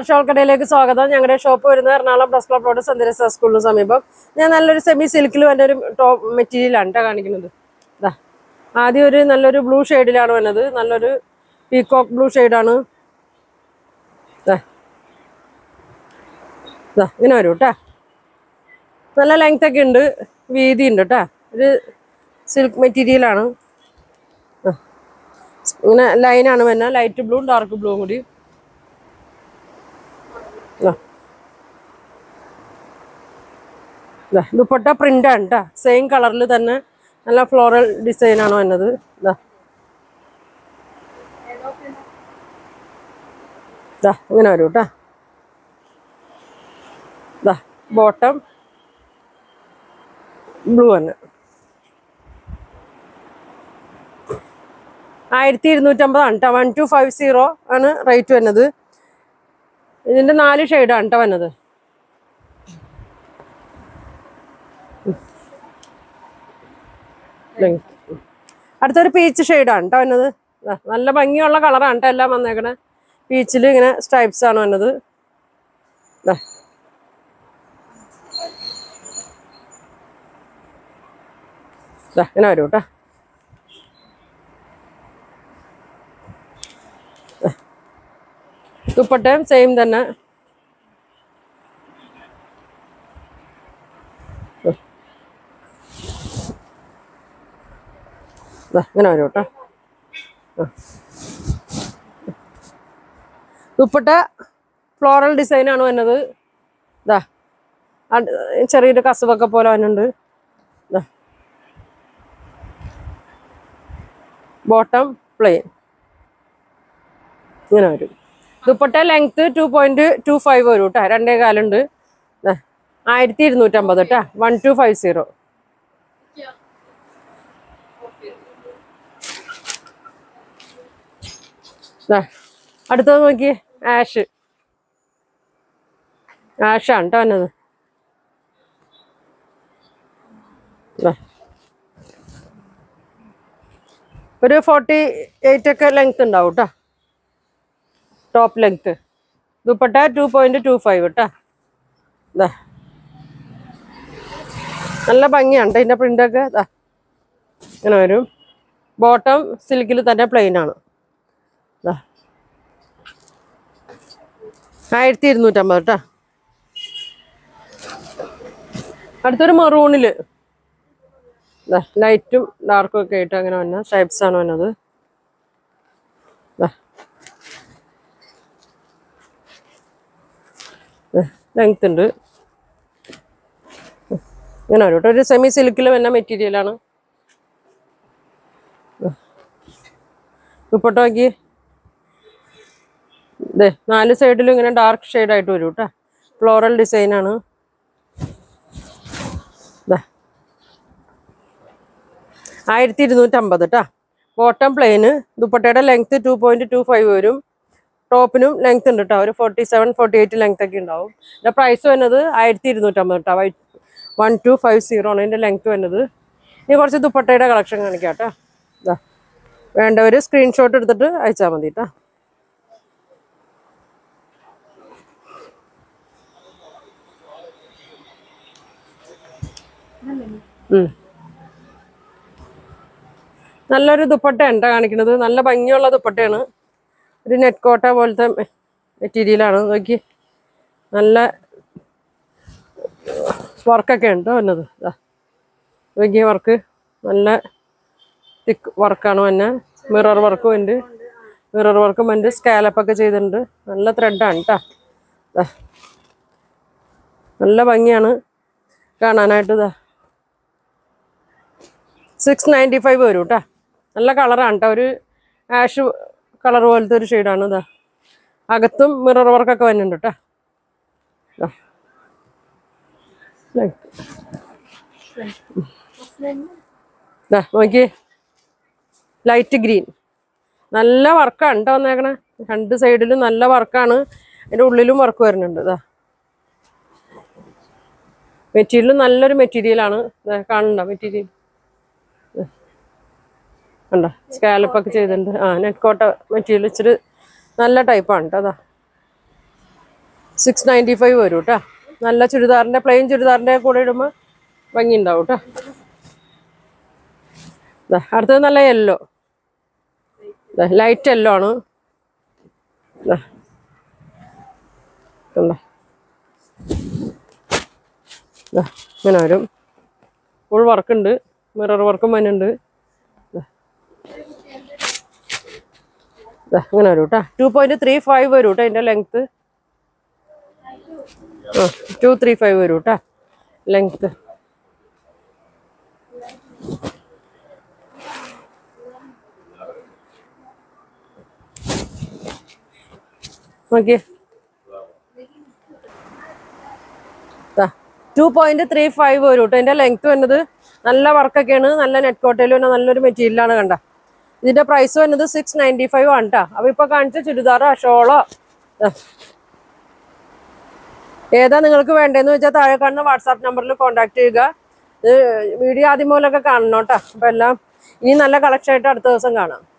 ഷോൾക്കടയിലേക്ക് സ്വാഗതം ഞങ്ങളുടെ ഷോപ്പ് വരുന്നത് എറണാകുളം പ്ലസ് ക്ലബ് റോഡ് സന്ദരസ സ്കൂളിന് സമീപം ഞാൻ നല്ലൊരു സെമി സിൽക്കിൽ വന്ന ഒരു ടോപ്പ് മെറ്റീരിയലാണ് കേട്ടോ കാണിക്കുന്നത് ഇതാ ആദ്യം ഒരു നല്ലൊരു ബ്ലൂ ഷെയ്ഡിലാണ് വന്നത് നല്ലൊരു പീകോക്ക് ബ്ലൂ ഷെയ്ഡാണ് ഇതാ ഇതാ ഇങ്ങനെ വരും കേട്ടോ നല്ല ലെങ്ത് ഒക്കെ ഉണ്ട് വീതി ഉണ്ട് കേട്ടോ ഒരു സിൽക്ക് മെറ്റീരിയലാണ് ആ. ഇങ്ങനെ ലൈനാണ് വരുന്നത് ലൈറ്റ് ബ്ലൂവും ഡാർക്ക് ബ്ലൂവും കൂടി ദാ. ദാ, ദുപ്പട്ട പ്രിന്റ് ആണ് കേട്ടോ സെയിം കളറിൽ തന്നെ നല്ല ഫ്ലോറൽ ഡിസൈൻ ആണ് വന്നത് ഇതാ ദാ ഇങ്ങനെ വരും കേട്ടോ ദാ ബോട്ടം ബ്ലൂ തന്നെ ആയിരത്തി ഇരുന്നൂറ്റമ്പതാണ് കേട്ടോ വൺ ടു ഫൈവ് സീറോ ആണ് റേറ്റ് വരുന്നത് ഇതിന്റെ നാല് ഷെയ്ഡാണ് കേട്ടോ വന്നത് അടുത്തൊരു പീച്ച് ഷെയ്ഡാണ് കേട്ടോ വന്നത് ദാ, നല്ല ഭംഗിയുള്ള കളറാണ് കേട്ടോ എല്ലാം വന്നേക്കണേ പീച്ചിൽ ഇങ്ങനെ സ്ട്രൈപ്സ് ആണ് വന്നത് ദാ. ദാ, ഇങ്ങനെ വരും കേട്ടോ ദുപ്പട്ടയും സെയിം തന്നെ ദാ, ഇങ്ങനെ വരും കേട്ടോ ആ. ദുപ്പട്ട ഫ്ലോറൽ ഡിസൈൻ ആണ് വന്നത് ഇതാ ചെറിയൊരു കസവൊക്കെ പോലെ വന്നുണ്ട് ദാ. ബോട്ടം പ്ലെയിൻ ഇങ്ങനെ വരും dupatta length two point two five വരും കേട്ടോ രണ്ടേ കാലുണ്ട് ദാ, ആയിരത്തി ഇരുന്നൂറ്റമ്പത് കേട്ടോ വൺ ടു ഫൈവ് സീറോ അടുത്തത് നോക്കിയേ ആഷ് ആഷാണ് കേട്ടോ വന്നത് ദാ. ഒരു ഫോർട്ടി എയ്റ്റ് ഒക്കെ ലെങ്ത് ഉണ്ടാവും കേട്ടോ top length dupatta two point two five കേട്ടോ ഇതാ നല്ല ഭംഗിയാണ് ട്ടോ ഇതിന്റെ പ്രിന്റൊക്കെ ഇതാ ഇങ്ങനെ വരും ബോട്ടം സിൽക്കിൽ തന്നെ പ്ലെയിൻ ആണ് ഇതാ ആയിരത്തി ഇരുന്നൂറ്റമ്പത് കേട്ടോ അടുത്തൊരു മെറൂണില് ലൈറ്റും ഡാർക്കും ഒക്കെ ആയിട്ട് അങ്ങനെ വന്ന ഷൈപ്സ് ആണ് വന്നത് ദാ. ലെങ്ത് ഉണ്ട് ഇങ്ങനെ വരും കേട്ടോ ഒരു സെമി സിൽക്കിൽ വന്ന മെറ്റീരിയലാണ് ദുപ്പട്ട നോക്കി ഇതേ നാല് സൈഡിലും ഇങ്ങനെ ഡാർക്ക് ഷെയ്ഡായിട്ട് വരും കേട്ടോ ഫ്ലോറൽ ഡിസൈനാണ് ആയിരത്തി ഇരുന്നൂറ്റമ്പത് കേട്ടോ ബോട്ടം പ്ലെയിന് ദുപ്പട്ടയുടെ length two point two five വരും ടോപ്പിനും ലെങ്ത് ഉണ്ട് കേട്ടോ ഒരു forty seven forty eight length ഒക്കെ ഉണ്ടാവും ഇതിന്റെ പ്രൈസ് വരുന്നത് ആയിരത്തി ഇരുന്നൂറ്റമ്പത് കേട്ടോ white one two five zero ആണ് ഇതിന്റെ ലെങ്ത് വരുന്നത് ഇനി കുറച്ച് ദുപ്പട്ടയുടെ കളക്ഷൻ കാണിക്കാം കേട്ടോ ഇതാ വേണ്ടവർ സ്ക്രീൻഷോട്ട് എടുത്തിട്ട് അയച്ചാൽ മതി കേട്ടോ ഉം. നല്ലൊരു ദുപ്പട്ട എന്താ കാണിക്കുന്നത് നല്ല ഭംഗിയുള്ള ദുപ്പട്ടയാണ് ഒരു നെറ്റ് കോട്ട പോലത്തെ മെറ്റീരിയലാണ് നോക്കി നല്ല വർക്കൊക്കെ ഉണ്ട് വന്നത് ദാ. നോക്കിയ വർക്ക് നല്ല തിക്ക് വർക്കാണ് വന്നെ മിറർ വർക്കും ഉണ്ട് മിറർ വർക്കും ഉണ്ട് സ്കാലപ്പൊക്കെ ചെയ്തിട്ടുണ്ട് നല്ല ത്രെഡാണ് കേട്ടോ നല്ല ഭംഗിയാണ് കാണാനായിട്ട് ഇതാ സിക്സ് നയൻറ്റി ഫൈവ് വരും കേട്ടോ നല്ല കളറാണ് കേട്ടോ ഒരു ആഷ് കളർ പോലത്തെ ഒരു ഷെയ്ഡാണ് ഇതാ അകത്തും മിറർ വർക്കൊക്കെ വരുന്നുണ്ട് കേട്ടോ ദാ. ദാ, നോക്കിയേ ലൈറ്റ് ഗ്രീൻ നല്ല വർക്കാണ് കേട്ടോ വന്നേക്കണേ രണ്ട് സൈഡിലും നല്ല വർക്കാണ് അതിൻ്റെ ഉള്ളിലും വർക്ക് വരുന്നുണ്ട് ഇതാ മെറ്റീരിയൽ നല്ലൊരു മെറ്റീരിയലാണ് കാണണ്ട മെറ്റീരിയൽ കണ്ടോ സ്കാലപ്പ് ഒക്കെ ചെയ്തിട്ടുണ്ട് ആ നെറ്റ് കോട്ട മെറ്റീരിയൽ ഇച്ചിരി നല്ല ടൈപ്പാണ് കേട്ടോ അതാ സിക്സ് നയൻറ്റി ഫൈവ് വരും കേട്ടോ നല്ല ചുരിദാറിൻ്റെ പ്ലെയിൻ ചുരിദാറിൻ്റെ കൂടെ ഇടുമ്പോൾ ഭംഗി ഉണ്ടാവും കേട്ടോ ദാ, അടുത്തത് നല്ല യെല്ലോ ലൈറ്റ് യെല്ലോ ആണ് ദാ. കണ്ടോ ദാ, ഇങ്ങനെ വരും ഫുൾ വർക്ക് ഉണ്ട് മിറർ വർക്കും വരുന്നുണ്ട് ദാ. ദാ, ഇങ്ങനെ വരും കേട്ടോ ടു പോയിന്റ് ത്രീ ഫൈവ് വരും കേട്ടോ അതിൻ്റെ ലെങ്ത്ത് ആ ടു ത്രീ ഫൈവ് വരും കേട്ടോ ലെങ്ത്ത് നോക്കിയേ ടു പോയിന്റ് ത്രീ ഫൈവ് വരും കേട്ടോ ഇതിന്റെ ലെങ്ത് വരുന്നത് നല്ല വർക്കൊക്കെയാണ് നല്ല നെറ്റ് കോട്ടയിൽ വരുന്ന നല്ലൊരു മെറ്റീരിയലാണ് കണ്ട ഇതിന്റെ പ്രൈസ് വരുന്നത് സിക്സ് നയൻറ്റി ഫൈവ് ആണ് കേട്ടോ അപ്പൊ ഇപ്പൊ കാണിച്ച ചുരിദാറോ ഷോളോ ദാ. ഏതാ നിങ്ങൾക്ക് വേണ്ടതെന്ന് വെച്ചാൽ താഴെ കാണുന്ന വാട്സാപ്പ് നമ്പറിൽ കോൺടാക്ട് ചെയ്യുക ഇത് വീഡിയോ ആദ്യം മുതലൊക്കെ കാണണം കേട്ടോ അപ്പൊ എല്ലാം ഇനി നല്ല കളക്ഷൻ ആയിട്ട് അടുത്ത ദിവസം കാണാം